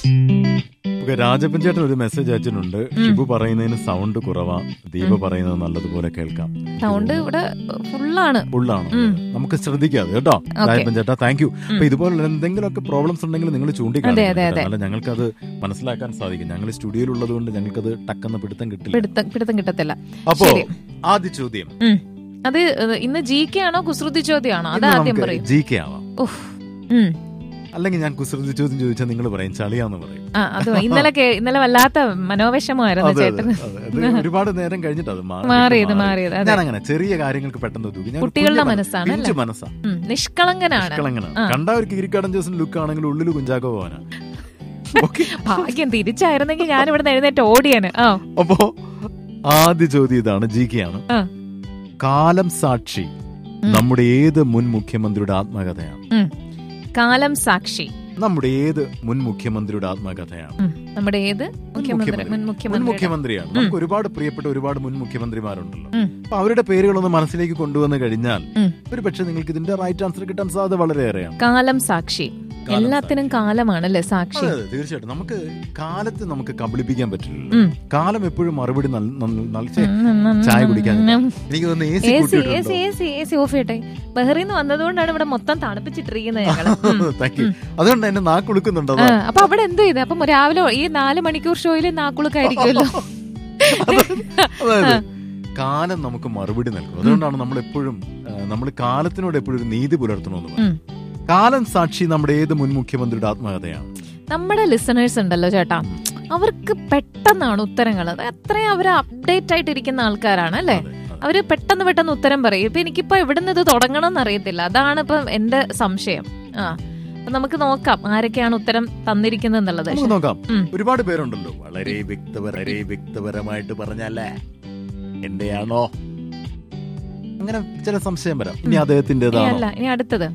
Okay Rajappan ചേട്ടൻ ഒരു message അയച്ചിട്ടുണ്ട് ഷിബു പറയുന്നതിന് സൗണ്ട് കുറവാ ദീപ പറയുന്നത് നല്ലതുപോലെ കേൾക്കാം സൗണ്ട് ഇവിടെ ഫുള്ളാണ് ഉള്ളാണ് ഉം. നമുക്ക് ശ്രദ്ധിക്കാതെ കേട്ടോ Okay. രാജപ്പൻ ചേട്ടാ താങ്ക് യു അപ്പൊ ഇതുപോലെ എന്തെങ്കിലുമൊക്കെ പ്രോബ്ലംസ് ഉണ്ടെങ്കിൽ നിങ്ങൾ അതെ, ചൂണ്ടിക്കാണും അതെ, അതെ. അല്ല ഞങ്ങൾക്കത് മനസ്സിലാക്കാൻ സാധിക്കും ഞങ്ങൾ സ്റ്റുഡിയോയിൽ ഉള്ളത് കൊണ്ട് ഞങ്ങൾക്കത് ടക്കെന്ന് പിടുത്തം കിട്ടില്ല പിടുത്തം പിടുത്തം കിട്ടത്തില്ല അപ്പോ ശരി. ആദ്യ ചോദ്യം ഉം. അത് ഏഹ്, ഇന്ന് ജി കെ ആണോ കുസൃതി ചോദ്യമാണോ അത് ഇന്ന് ആദ്യം നമുക്ക് പറയും ജി കെ ആവാം ഉഫ്. ഉം. അല്ലെങ്കിൽ ഞാൻ കുസൃതി ചോദ്യം ചോദിച്ചാൽ നിങ്ങൾ പറയും ചളിയാന്ന് പറയും ആ അത് ഇന്നലെ കേ- ഇന്നലെ വല്ലാത്ത മനോവിഷമമായിരുന്നു അതെ, അതെ, ചേട്ടന് അതെ. അത് ഒരുപാട് നേരം കഴിഞ്ഞിട്ട് അത് മാറി. മാറിയത് മാറി. മാറിയത് അതെ ഞാൻ അങ്ങനെ ചെറിയ കാര്യങ്ങൾക്ക് പെട്ടെന്ന് തൂക്കി ഞാൻ ഒരു കുട്ടികളുടെ കുഞ്ഞു മനസ്സാണ് പിഞ്ചു അല്ലേ? മനസ്സാ ഉം, നിഷ്കളങ്കനാണ് നിഷ്കളങ്കനാണ് ആ. കണ്ട ഒരു കിരിക്കാടൻ ജോസിന് ലുക്ക് ആണെങ്കിൽ ഉള്ളിൽ കുഞ്ചാക്കോ പോവാനാ ഓക്കെ ഭാഗ്യം തിരിച്ചായിരുന്നെങ്കിൽ ഞാൻ ഇവിടെ എഴുന്നേറ്റ് ഓടിയാണ് ആ അപ്പോ ആദ്യ ചോദ്യം ഇതാണ് ജി കെ ആണ് ആ. കാലം സാക്ഷി നമ്മുടെ ഏത് മുൻ മുഖ്യമന്ത്രിയുടെ ആത്മകഥയാണ് ഉം. കാലം സാക്ഷി നമ്മുടെ ഏത് മുൻ മുഖ്യമന്ത്രിയുടെ ആത്മകഥയാണ് ഉം. നമ്മുടെ ഏത് മുഖ്യമന്ത്രി മുഖ്യമന്ത്രി. മുൻ മുൻ മുഖ്യമന്ത്രി മുഖ്യമന്ത്രിയാണ് നമുക്ക് ഒരുപാട് പ്രിയപ്പെട്ട ഒരുപാട് മുൻ മുഖ്യമന്ത്രിമാരുണ്ടല്ലോ ഉം. അപ്പൊ അവരുടെ പേരുകളൊന്ന് മനസ്സിലേക്ക് കൊണ്ടുവന്ന് കഴിഞ്ഞാൽ ഉം. ഒരു പക്ഷെ നിങ്ങൾക്ക് ഇതിന്റെ റൈറ്റ് ആൻസർ കിട്ടാൻ സാധ്യത വളരെയേറെയാണ് കാലം സാക്ഷി കാലം എല്ലാത്തിനും കാലമാണല്ലേ സാക്ഷി അതെ, അതെ, തീർച്ചയായിട്ടും നമുക്ക് കാലത്ത് നമുക്ക് കബളിപ്പിക്കാൻ പറ്റില്ല ഉം. കാലം എപ്പോഴും മറുപടി നൽ- നൽ- നൽ- ഛെ, ഉം, ഉം, ഉം, ചായ കുടിക്കാൻ ഉം. എനിക്ക് തോന്നുന്നു A A C C A കൂട്ടിയിട്ടുണ്ടോ C A C A C off ചെയ്യട്ടെ ബഹറിന്ന് വന്നതുകൊണ്ടാണ് ഇവിടെ മൊത്തം തണുപ്പിച്ചിട്ടിരിക്കുന്നത് ഞങ്ങള് ഉം. താങ്ക് യു അതുകൊണ്ട് എന്നെ നാക്കുളുക്കുന്നുണ്ടോ ആ, അപ്പൊ അവിടെ എന്ത് ചെയ്ത് അപ്പൊ രാവിലെ ഈ നാല് മണിക്കൂർ ഷോയില് നാക്കുളുക്കായിരിക്കുമല്ലോ അതായത് കാലം നമുക്ക് മറുപടി നൽകും അതുകൊണ്ടാണ് നമ്മൾ എപ്പോഴും നമ്മൾ കാലത്തിനോട് എപ്പോഴും ഒരു നീതി പുലർത്തണമെന്ന് പറയും ഉം. കാലം സാക്ഷി നമ്മുടെ ഏത് മുൻ മുഖ്യമന്ത്രിയുടെ ആത്മകഥയാണ് നമ്മുടെ ലിസണേഴ്സ് ഉണ്ടല്ലോ ചേട്ടാ അവർക്ക് പെട്ടെന്നാണ് ഉത്തരങ്ങൾ അത് അത്രയും അവർ അപ്ഡേറ്റ് ആയിട്ടിരിക്കുന്ന ആൾക്കാരാണ് അല്ലേ അതെ, അതെ. അവര് പെട്ടെന്ന് പെട്ടെന്ന് ഉത്തരം പറയും ഇപ്പൊ എനിക്കിപ്പോ എവിടുന്ന് ഇത് തുടങ്ങണം എന്നറിയത്തില്ല അതാണ് ഇപ്പൊ എന്റെ സംശയം ആ അപ്പൊ നമുക്ക് നോക്കാം ആരൊക്കെയാണ് ഉത്തരം തന്നിരിക്കുന്നത് എന്നുള്ളത് നമുക്ക് നോക്കാം ഉം. ഒരുപാട് പേരുണ്ടല്ലോ വളരെ വ്യക്തപര വളരെ വ്യക്തപരമായിട്ട് പറഞ്ഞല്ലേ എന്റെയാണോ അങ്ങനെ ചില സംശയം വരാം ഇനി ഇനി അദ്ദേഹത്തിന്റേതാണോ അല്ല ഇനി അടുത്തത്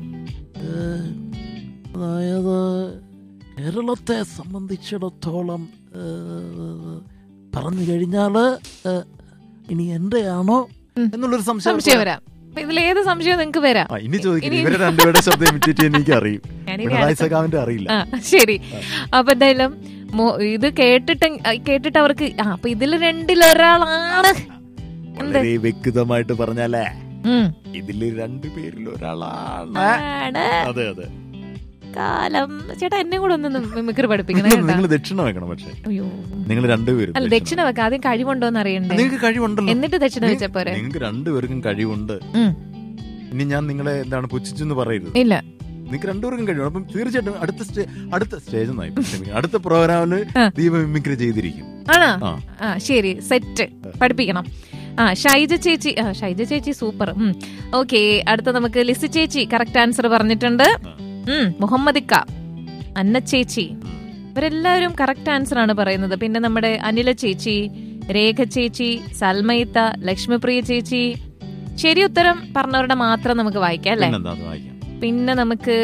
അതായത് കേരളത്തെ സംബന്ധിച്ചിടത്തോളം ഏഹ്, പറഞ്ഞു കഴിഞ്ഞാല് ഏഹ്, ഇനി എന്റെയാണോ ഉം. എന്നുള്ളൊരു സംശയം സംശയം വരാം അപ്പൊ ഇതിലേത് സംശയം നിങ്ങൾക്ക് വരാം ആ, ഇനി ചോദിക്കുന്നത് ഇനി- ഇവരെ രണ്ടുപേരുടെ ശബ്ദം ഇമിറ്റേറ്റ് എനിക്ക് അറിയും ഞാനിനി പിണറായി അടുത്ത- സഖാവിന്റെ അറിയില്ല ആ ശരി അപ്പൊ എന്തായാലും മോ- ഇത് കേട്ടിട്ട് കേട്ടിട്ട് അവർക്ക് ആ അപ്പൊ ഇതിൽ രണ്ടിലൊരാളാണ് എന്ത് വളരെ വ്യക്തമായിട്ട് പറഞ്ഞാലേ ഉം. ഇതില് രണ്ടുപേരിൽ ഒരാളാണ് ആണ് അതെ അതെ കാലം ചേട്ടാ എന്നെ കൂടെ ഒന്ന് മിമിക്രി പഠിപ്പിക്കണം കേട്ടാ നിങ്ങൾ ദക്ഷിണ വെക്കണം പക്ഷെ അയ്യോ നിങ്ങൾ രണ്ടുപേരും അല്ല ദക്ഷിണ വെക്ക ആദ്യം കഴിവുണ്ടോ എന്ന് അറിയണ്ടേ നിങ്ങൾക്ക് കഴിവുണ്ടല്ലോ എന്നിട്ട് ദക്ഷിണ വെച്ച പോരെ നിങ്ങൾക്ക് രണ്ടുപേർക്കും കഴിവുണ്ട് ഉം. ഇനി ഞാൻ നിങ്ങളെ എന്താണ് പുച്ഛിച്ചെന്ന് പറയരുത് ഇല്ല നിങ്ങൾക്ക് രണ്ടുപേർക്കും കഴിവുണ്ട് അപ്പം തീർച്ചയായിട്ടും അടുത്ത സ്റ്റേ അടുത്ത സ്റ്റേജ് എന്നായി ക്ഷമിക്കണം അടുത്ത പ്രോഗ്രാമില് ആ. ദീപ മിമിക്രി ചെയ്തിരിക്കും ആണോ ആ. ആ ശരി സെറ്റ് പഠിപ്പിക്കണം ആ ഷൈജ ചേച്ചി ആ ഷൈജ ചേച്ചി സൂപ്പർ ഓക്കെ അടുത്ത നമുക്ക് ലിസി ചേച്ചി കറക്റ്റ് ആൻസർ പറഞ്ഞിട്ടുണ്ട് ആ. ഉം, മുഹമ്മദിക്ക അന്ന ചേച്ചി ഇവരെല്ലാവരും കറക്റ്റ് ആൻസർ ആണ് പറയുന്നത് പിന്നെ നമ്മുടെ അനില ചേച്ചി രേഖ ചേച്ചി സൽമയിത്ത ലക്ഷ്മിപ്രിയ ചേച്ചി ശരി ഉത്തരം പറഞ്ഞവരുടെ മാത്രം നമുക്ക് വായിക്കാം അല്ലേ പിന്നെന്താ അത് വായിക്കാം പിന്നെ നമുക്ക്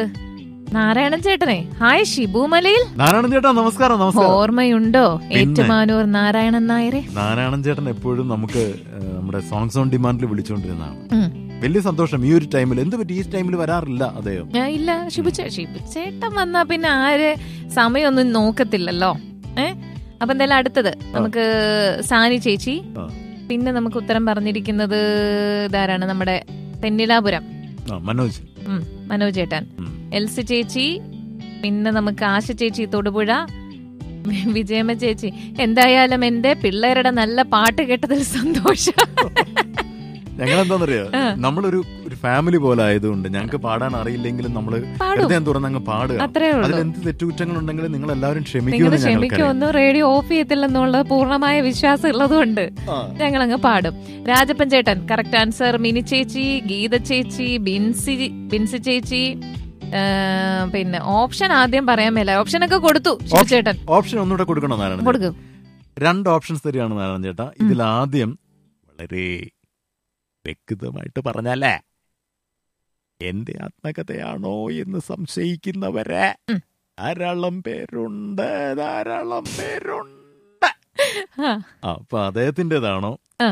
നാരായണൻ ചേട്ടനെ ഹായ് ഷിബു മലയിൽ നാരായണൻ ചേട്ടാ നമസ്കാരം നമസ്കാരം ഓർമ്മയുണ്ടോ പിന്നെ. ഏറ്റുമാനൂർ നാരായണൻ നായരെ നാരായണൻ ചേട്ടൻ എപ്പോഴും നമുക്ക് ഏഹ്, നമ്മുടെ സോങ്സ് ഓൺ ഡിമാൻഡിൽ വിളിച്ചുകൊണ്ടിരുന്നതാണ് ഉം. വലിയ സന്തോഷം ഈ ഒരു ടൈമിൽ എന്ത് പറ്റി ഈ ടൈമിൽ വരാറില്ല അദ്ദേഹം ഞാൻ ഇല്ല ഷിബു ചേ- ഷിബു ചേട്ടൻ വന്നാ പിന്നെ ആര് സമയമൊന്നും നോക്കത്തില്ലല്ലോ ഏ അപ്പൊ എന്തായാലും അടുത്തത് നമുക്ക് സാനി ചേച്ചി ആ. പിന്നെ നമുക്ക് ഉത്തരം പറഞ്ഞിരിക്കുന്നത് ഇതാരാണ് നമ്മുടെ തെന്നിലാപുരം ആ മനോജ് ഉം, മനോജ് ചേട്ടൻ ഉം. എൽസി ചേച്ചി പിന്നെ നമുക്ക് ആശ ചേച്ചി തൊടുപുഴ വിജയമ്മ ചേച്ചി എന്തായാലും എന്റെ പിള്ളേരുടെ നല്ല പാട്ട് കേട്ടതിൽ സന്തോഷം ഞങ്ങൾ എന്താണെന്നറിയോ ആ. നമ്മളൊരു ഒരു ഫാമിലി പോലെ ആയതുകൊണ്ട് ഞങ്ങൾക്ക് പാടാൻ അറിയില്ലെങ്കിലും നമ്മൾ പാടും ഹൃദയം തുറന്നങ്ങ് പാടുക അത്രേ അതിൽ ഉള്ളൂ എന്ത് തെറ്റുകുറ്റങ്ങൾ ഉണ്ടെങ്കിലും നിങ്ങൾ എല്ലാവരും നിങ്ങൾ ക്ഷമിക്കുമെന്ന് ഞങ്ങൾക്കറിയാം ക്ഷമിക്കൊന്നും റേഡിയോ ഓഫ് ചെയ്യത്തില്ലെന്നുള്ള പൂർണ്ണമായ വിശ്വാസം ഉള്ളതുകൊണ്ട് ആ. ഞങ്ങൾ അങ്ങ് പാടും രാജപ്പൻ ചേട്ടൻ കറക്റ്റ് ആൻസർ മിനി ചേച്ചി ഗീത ചേച്ചി ബിൻസി ബിൻസി ചേച്ചി ആ, പിന്നെ ഓപ്ഷൻ ആദ്യം പറയാൻ മേല ഓപ്ഷൻ ഒക്കെ കൊടുത്തു ശിവ ചേട്ടൻ ഓപ്ഷൻ ഒന്നുകൂടെ കൊടുക്കണോ നാരായണൻ ചേട്ടാ? കൊടുക്കും രണ്ട് ഓപ്ഷൻസ് തരികയാണ് നാരായണൻ ചേട്ടാ ഇതിൽ ആദ്യം വളരെ വ്യക്തമായിട്ട് പറഞ്ഞാലേ എന്റെ ആത്മകഥയാണോ എന്ന് സംശയിക്കുന്നവരെ ഉം. ധാരാളം പേരുണ്ട് ധാരാളം പേരുണ്ട് ആ, ആ അപ്പൊ അദ്ദേഹത്തിൻ്റെതാണോ ആ.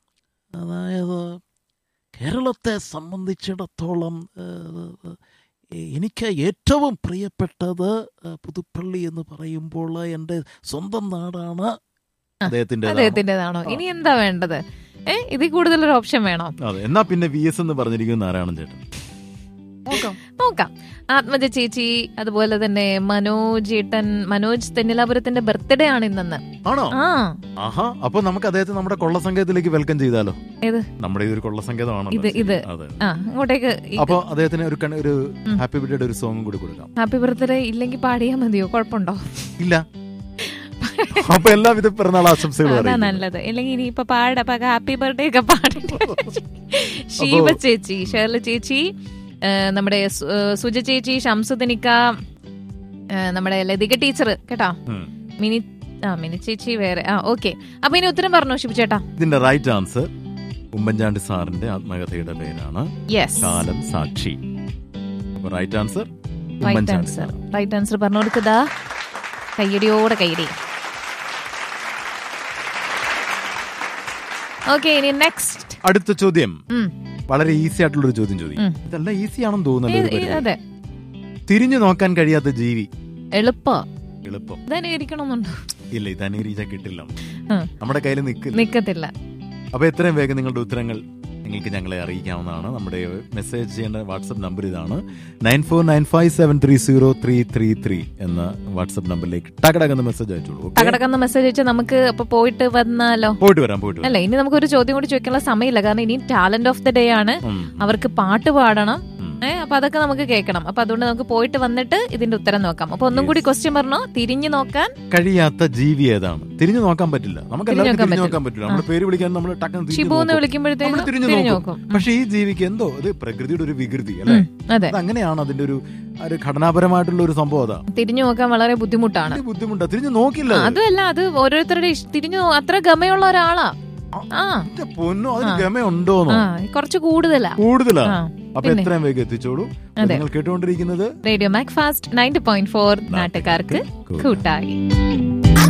അതായത് കേരളത്തെ സംബന്ധിച്ചിടത്തോളം എ- എനിക്ക് ഏറ്റവും പ്രിയപ്പെട്ടത് ആ, പുതുപ്പള്ളി എന്ന് പറയുമ്പോൾ എൻ്റെ സ്വന്തം നാടാണ് അദ്ദേഹത്തിന്റെ അദ്ദേഹത്തിന്റേതാണോ ഇനി എന്താ വേണ്ടത് ഏ ഇതിൽ കൂടുതലൊരു ഓപ്ഷൻ വേണോ അതെ എന്നാ പിന്നെ വി എസ് എന്ന് പറഞ്ഞിരിക്കും നാരായണൻ ചേട്ടൻ നോക്കാം ആത്മജ ചേച്ചി അതുപോലെ തന്നെ മനോജ് ഏട്ടൻ മനോജ് തെന്നിലാപുരത്തിന്റെ ബർത്ത്ഡേ ആണ് ഇന്നെന്ന് ആണോ ആ ആഹാ അപ്പൊ നമുക്ക് അദ്ദേഹത്തെ നമ്മുടെ കൊള്ളസങ്കേതത്തിലേക്ക് വെൽക്കം ചെയ്താലോ ഏത്? നമ്മുടെ ഇതൊരു കൊള്ളസങ്കേതമാണല്ലോ ഇത് ഇത് അതെ ആ അങ്ങോട്ടേക്ക് അപ്പൊ അദ്ദേഹത്തിന് ഒരു കണ- ഒരു ഉം. ഹാപ്പി ബർത്ത്ഡേ ഒരു സോങ് കൂടി കൊടുക്കാം ഹാപ്പി ബർത്ത്ഡേ ഇല്ലെങ്കിൽ പാടിയാ മതിയോ കുഴപ്പമുണ്ടോ ഇല്ല അപ്പൊ എല്ലാവിധ പിറന്നാൾ ആശംസകളും അതാ അറിയിക്കുന്നു. നല്ലത് അല്ലെങ്കിൽ ഇനി ഇപ്പൊ പാടാ ഹാപ്പി ബർത്ത്ഡേ ഒക്കെ പാടട്ടെ ഷീബ ചേച്ചി ഷേർല ചേച്ചി ആ, നമ്മുടെ സു- ആ, സുജ ചേച്ചി ഷംസുദിനിക്ക ആ, നമ്മുടെ ലതിക ടീച്ചർ കേട്ടോ ഉം. മിനി ആ മിനി ചേച്ചി വേറെ ആ ഓക്കെ അപ്പൊ ഇനി ഉത്തരം പറഞ്ഞോ ഷിബു ചേട്ടാ ഇതിന്റെ റൈറ്റ് ആൻസർ ഉമ്മൻചാണ്ടി സാറിന്റെ ആത്മകഥയുടെ പേരാണ് യെസ് കാലം സാക്ഷി അപ്പൊ right answer right Oommen Chandy answer sir right answer പറഞ്ഞു കൊടുക്കതാ കയ്യടിയോടെ കയ്യടി ഓക്കെ ഇനി നെക്സ്റ്റ് അടുത്ത ചോദ്യം വളരെ ഈസി ആയിട്ടുള്ള ഒരു ചോദ്യം ചോദിക്കും ഉം. ഇതെല്ലാം ഈസി ആണെന്ന് തോന്നുന്നല്ലോ ഒരു പരിധി. അതെ തിരിഞ്ഞു നോക്കാൻ കഴിയാത്ത ജീവി എളുപ്പ എളുപ്പം ഇതന്നെ ഇരിക്കണമെന്നുണ്ടോ ഇല്ല ഇത് അനുകരിച്ചാൽ കിട്ടില്ല ഉം. നമ്മുടെ കയ്യിൽ നിൽക്കില്ല നിക്കത്തില്ല അപ്പൊ എത്രയും വേഗം നിങ്ങളുടെ ഉത്തരങ്ങൾ നിങ്ങൾക്ക് ഞങ്ങളെ അറിയിക്കാവുന്നതാണ് നമ്മുടെ മെസ്സേജ് ചെയ്യേണ്ട വാട്സപ്പ് നമ്പർ ഇതാണ് nine four nine five seven three zero three three three എന്ന വാട്സപ്പ് നമ്പറിലേക്ക് ടകടക്കുന്ന മെസ്സേജ് അയച്ചോളൂ okay? തകടക്കുന്ന മെസ്സേജ് വെച്ച് നമുക്ക് അപ്പൊ പോയിട്ട് വന്നാലോ പോയിട്ട് വരാം പോയിട്ട് വരാം അല്ല ഇനി നമുക്കൊരു ചോദ്യം കൂടി ചോദിക്കാനുള്ള സമയമില്ല കാരണം ഇനി ടാലന്റ് ഓഫ് ദി ഡേ ആണ് ഉം, അവർക്ക് പാട്ട് പാടണം ഉം. ഏഹ് അപ്പൊ അതൊക്കെ നമുക്ക് കേൾക്കണം അപ്പൊ അതുകൊണ്ട് നമുക്ക് പോയിട്ട് വന്നിട്ട് ഇതിന്റെ ഉത്തരം നോക്കാം അപ്പൊ ഒന്നും കൂടി ക്വസ്റ്റ്യൻ പറഞ്ഞോ തിരിഞ്ഞു നോക്കാൻ കഴിയാത്ത ജീവി ഏതാണ് തിരിഞ്ഞു നോക്കാൻ പറ്റില്ല നമുക്ക് തിരിഞ്ഞു എല്ലാവർക്കും നോക്കാൻ തിരിഞ്ഞു നോക്കാൻ പറ്റില്ല നമ്മുടെ പേര് വിളിക്കാൻ നമ്മൾ ടക്കം ഷിബു എന്ന് വിളിക്കുമ്പോഴത്തേക്കും നമ്മൾ തിരിഞ്ഞു തിരിഞ്ഞു നോക്കും നോക്കും പക്ഷെ ഈ ജീവിക്ക് എന്തോ ഇത് പ്രകൃതിയുടെ ഒരു വികൃതി അല്ലെ ഉം, അതെ അത് അങ്ങനെയാണ് അതിന്റെ ഒരു ആ ഒരു ഘടനാപരമായിട്ടുള്ള ഒരു സംഭവം അതാ തിരിഞ്ഞു നോക്കാൻ വളരെ ബുദ്ധിമുട്ടാണ് ഇത് ബുദ്ധിമുട്ടാ തിരിഞ്ഞു നോക്കില്ല അത്. അതുമല്ല അത് ഓരോരുത്തരുടെ ഇഷ്- തിരിഞ്ഞു നോ- അത്ര ഗമയുള്ള ഒരാളാ ആ എന്റെ പൊന്നോ അതിന് ആ. ഗമയുണ്ടോന്നോ ആ കുറച്ച് കൂടുതലാ കൂടുതലാ ആ അപ്പൊ പിന്നെ. എത്രയും വേഗം എത്തിച്ചോളൂ അതെ. നിങ്ങൾ കേട്ടുകൊണ്ടിരിക്കുന്നത് radio Mac fast ninety point four നാട്ടുകാർക്ക് കൂട്ടായി